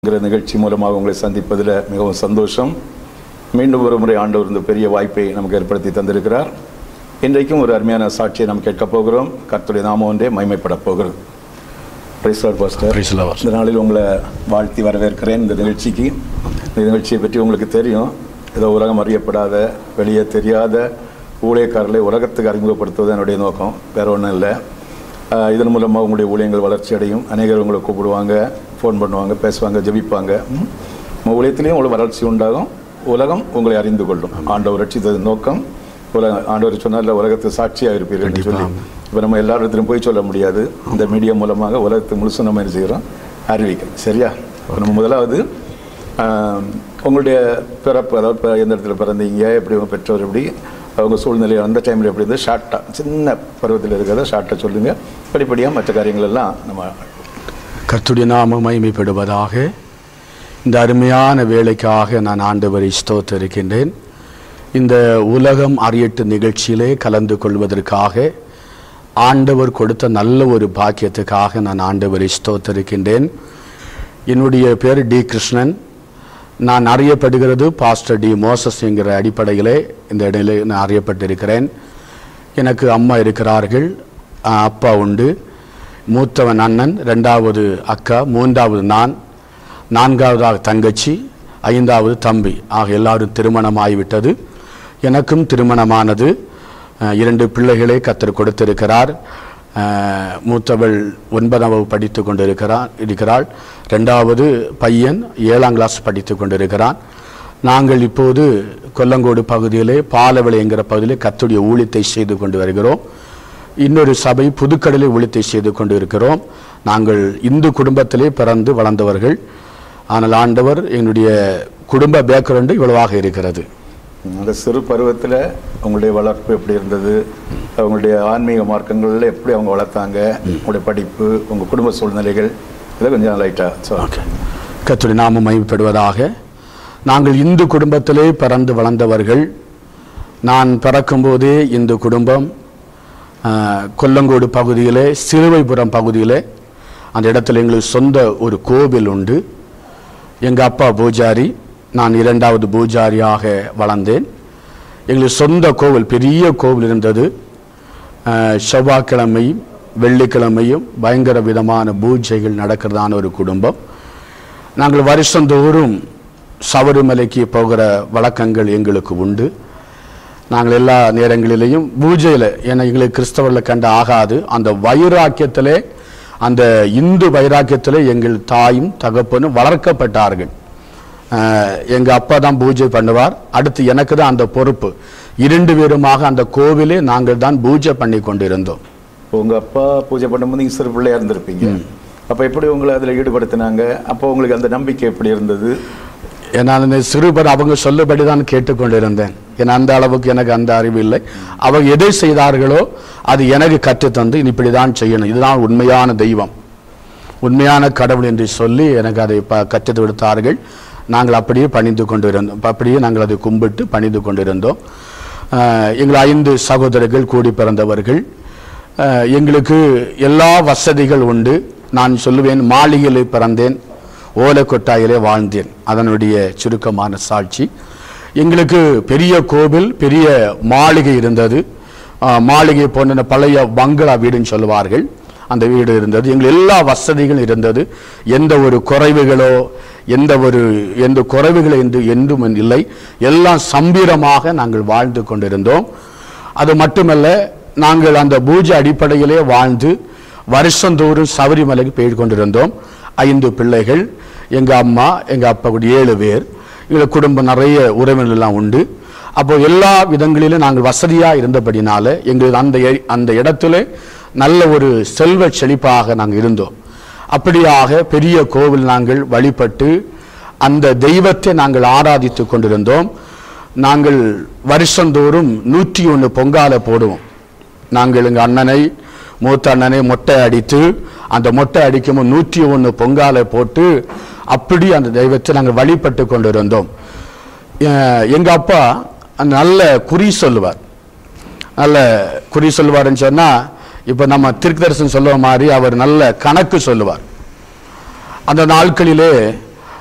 என்கிற நிகழ்ச்சி மூலமாக உங்களை சந்திப்பதில் மிகவும் சந்தோஷம் மீண்டும் ஒரு முறை ஆண்டவர் இந்த பெரிய வாய்ப்பை நமக்கு ஏற்படுத்தி தந்திருக்கிறார் இன்றைக்கும் ஒரு அருமையான சாட்சியை நாம் கேட்கப் போகிறோம் கர்த்தருடைய நாமம் ஒன்றே மைமைப்பட போகிறது Praise Lord, Pastor. Praise the Lord. இந்த நாளில் உங்களை வாழ்த்தி வரவேற்கிறேன் இந்த நிகழ்ச்சிக்கு இந்த நிகழ்ச்சியை பற்றி உங்களுக்கு தெரியும் ஏதோ உலகம் அறியப்படாத வெளியே தெரியாத ஊழியக்காரர்களை உலகத்துக்கு அறிமுகப்படுத்துவது என்னுடைய நோக்கம் வேற ஒன்றும் இல்லை ஆஹ் இதன் மூலமாக உங்களுடைய ஊழியங்கள் வளர்ச்சி அடையும் அநேகர் உங்களை கூப்பிடுவாங்க ஃபோன் பண்ணுவாங்க பேசுவாங்க ஜெபிப்பாங்க ம். உங்கள் ஊழியத்திலையும் உங்களுக்கு வளர்ச்சி உண்டாகும் உலகம் உங்களை அறிந்து கொள்ளும் ஆண்டவர் ரட்சித்தது நோக்கம் உலகம் ஆண்டவர் சொன்னார்ல உலகத்து சாட்சியாக இருப்பீர்கள் என்று சொல்லி இப்போ நம்ம எல்லா இடத்துலையும் போய் சொல்ல முடியாது இந்த மீடியா மூலமாக உலகத்தை முழுசும் நம்ம என்ன செய்கிறோம் அறிவிக்கிறோம் சரியா அப்ப நம்ம முதலாவது ஆஹ், உங்களுடைய பிறப்பு அதாவது இப்ப எந்த இடத்துல பிறந்தீங்க எப்படி உங்கள் பெற்றோர் எப்படி அவங்க சூழ்நிலை அந்த டைமில் எப்படி இருந்து ஷார்ட்டாக சின்ன பருவத்தில் இருக்கிறத ஷார்ட்டாக சொல்லுங்கள் படிப்படியாக மற்ற காரியங்கள் எல்லாம் நம்ம கர்த்துடைய நாமம் மகிமைப்படுவதாக இந்த அருமையான வேலைக்காக நான் ஆண்டவரை ஸ்தோத்தரிக்கின்றேன் இந்த உலகம் அறியட்டு நிகழ்ச்சியிலே கலந்து கொள்வதற்காக ஆண்டவர் கொடுத்த நல்ல ஒரு பாக்கியத்துக்காக நான் ஆண்டவரை ஸ்தோத்தரிக்கின்றேன் என்னுடைய பேர் டி கிருஷ்ணன் நான் அறியப்படுகிறது பாஸ்டர் டி மோசஸ் என்கிற அடிப்படையிலே இந்த இடையிலே நான் அறியப்பட்டிருக்கிறேன் எனக்கு அம்மா இருக்கிறார்கள் அஹ் அப்பா உண்டு மூத்தவன் அண்ணன் ரெண்டாவது அக்கா மூன்றாவது நான் நான்காவதாக தங்கச்சி ஐந்தாவது தம்பி ஆக எல்லாரும் திருமணமாகிவிட்டது எனக்கும் திருமணமானது அஹ் இரண்டு பிள்ளைகளை கத்தர் கொடுத்திருக்கிறார் அஹ் மூத்தவள் ஒன்பதாம் வகுப்பு படித்து கொண்டிருக்கிறார் இருக்கிறாள் ரெண்டாவது பையன் ஏழாம் கிளாஸ் படித்து கொண்டிருக்கிறான் நாங்கள் இப்போது கொல்லங்கோடு பகுதியிலே பாலவிளை என்கிற பகுதியிலே கத்துடைய ஊழியத்தை செய்து கொண்டு வருகிறோம் இன்னொரு சபை புதுக்கடலை ஊழியத்தை செய்து கொண்டு இருக்கிறோம் நாங்கள் இந்து குடும்பத்திலே பிறந்து வளர்ந்தவர்கள் ஆனால் ஆண்டவர் என்னுடைய குடும்ப பேக்ரவுண்டு இவ்வளவாக இருக்கிறது அந்த சிறு பருவத்தில் உங்களுடைய வளர்ப்பு எப்படி இருந்தது உங்களுடைய ஆன்மீக மார்க்கங்களில் எப்படி அவங்க வளர்த்தாங்க உங்களுடைய படிப்பு உங்கள் குடும்ப சூழ்நிலைகள் இதை கொஞ்சம் லைட்டாக சொல்லுங்க ஓகே கத்துடைய நாமம் மகிமைப்படுவதாக நாங்கள் இந்து குடும்பத்திலே பிறந்து வளர்ந்தவர்கள் நான் பிறக்கும்போதே இந்து குடும்பம் ஆஹ், கொல்லங்கோடு பகுதியிலே சிறுவைபுரம் பகுதியிலே அந்த இடத்துல எங்களுக்கு சொந்த ஒரு கோவில் உண்டு எங்கள் அப்பா பூஜாரி நான் இரண்டாவது பூஜாரியாக வளர்ந்தேன் எங்களுக்கு சொந்த கோவில் பெரிய கோவில் இருந்தது ஆஹ், செவ்வாய்க்கிழமையும் வெள்ளிக்கிழமையும் பயங்கர விதமான பூஜைகள் நடக்கிறதான ஒரு குடும்பம் நாங்கள் வருஷந்தோறும் சபரிமலைக்கு போகிற வழக்கங்கள் எங்களுக்கு உண்டு நாங்கள் எல்லா நேரங்களிலேயும் பூஜையில் ஏன்னா எங்களுக்கு கிறிஸ்தவர்களை கண்டு ஆகாது அந்த வைராக்கியத்திலே அந்த இந்து வைராக்கியத்திலே எங்கள் தாயும் தகப்பனும் வளர்க்கப்பட்டார்கள் அஹ், எங்க அப்பா தான் பூஜை பண்ணுவார் அடுத்து எனக்கு தான் அந்த பொறுப்பு இரண்டு பேருமாக அந்த கோவிலே நாங்கள் தான் பூஜை பண்ணி கொண்டிருந்தோம் உங்கள் அப்பா பூஜை பண்ணும்போது நீங்கள் சிறு பிள்ளையாக இருந்திருப்பீங்க அப்போ எப்படி உங்களை அதில் ஈடுபடுத்தினாங்க அப்போ உங்களுக்கு அந்த நம்பிக்கை எப்படி இருந்தது ஏன்னா அந்த சிறுபர் அவங்க சொல்லபடி தான் கேட்டுக்கொண்டிருந்தேன் ஏன்னா அந்த அளவுக்கு எனக்கு அந்த அறிவு இல்லை அவங்க எதை செய்தார்களோ அது எனக்கு கற்றுத்தந்து இனி இப்படிதான் செய்யணும் இதுதான் உண்மையான தெய்வம் உண்மையான கடவுள் என்று சொல்லி எனக்கு அதை ப கற்றுத் கொடுத்தார்கள் நாங்கள் அப்படியே பணிந்து கொண்டிருந்தோம் அப்படியே நாங்கள் அதை கும்பிட்டு பணிந்து கொண்டிருந்தோம் ஆஹ் எங்கள் ஐந்து சகோதரர்கள் கூடி பிறந்தவர்கள் ஆஹ் எங்களுக்கு எல்லா வசதிகள் உண்டு நான் சொல்லுவேன் மாளிகையில் பிறந்தேன் ஓலைக்கொட்டாயிலே வாழ்ந்தேன் அதனுடைய சுருக்கமான சாட்சி எங்களுக்கு பெரிய கோவில் பெரிய மாளிகை இருந்தது ஆஹ் மாளிகை போன்ற பழைய பங்களா வீடுன்னு சொல்லுவார்கள் அந்த வீடு இருந்தது எங்கள் எல்லா வசதிகளும் இருந்தது எந்த ஒரு குறைவுகளோ எந்த ஒரு எந்த குறைவுகள் என்று என்றும் இல்லை எல்லாம் சம்பீரமாக நாங்கள் வாழ்ந்து கொண்டிருந்தோம் அது மட்டுமல்ல நாங்கள் அந்த பூஜை அடிப்படையிலே வாழ்ந்து வருஷந்தோறும் சபரிமலைக்கு போய் கொண்டிருந்தோம் ஐந்து பிள்ளைகள் எங்க அம்மா எங்க அப்பா கூட ஏழு பேர் எங்கள் குடும்பம் நிறைய உறவினர்கள் எல்லாம் உண்டு அப்போ எல்லா விதங்களிலும் நாங்கள் வசதியா இருந்தபடினால எங்களுக்கு அந்த எ- அந்த இடத்துல நல்ல ஒரு செல்வ செழிப்பாக நாங்கள் இருந்தோம் அப்படியாக பெரிய கோவில் நாங்கள் வழிபட்டு அந்த தெய்வத்தை நாங்கள் ஆராதித்து கொண்டிருந்தோம் நாங்கள் வருஷந்தோறும் நூற்றி ஒன்று பொங்கால போடுவோம் நாங்கள் எங்கள் அண்ணனை மூத்த அண்ணனை மொட்டை அடித்து அந்த மொட்டை அடிக்கும் நூற்றி ஒன்று பொங்காலை போட்டு அப்படி அந்த தெய்வத்தை நாங்கள் வழிபட்டு கொண்டிருந்தோம் அஹ் எங்க அப்பா நல்ல குறி சொல்லுவார் நல்ல குறி சொல்லுவாருன்னு சொன்னா இப்போ நம்ம திருக்கதர்சன் சொல்லுவ மாதிரி அவர் நல்ல கணக்கு சொல்லுவார் அந்த நாட்களிலே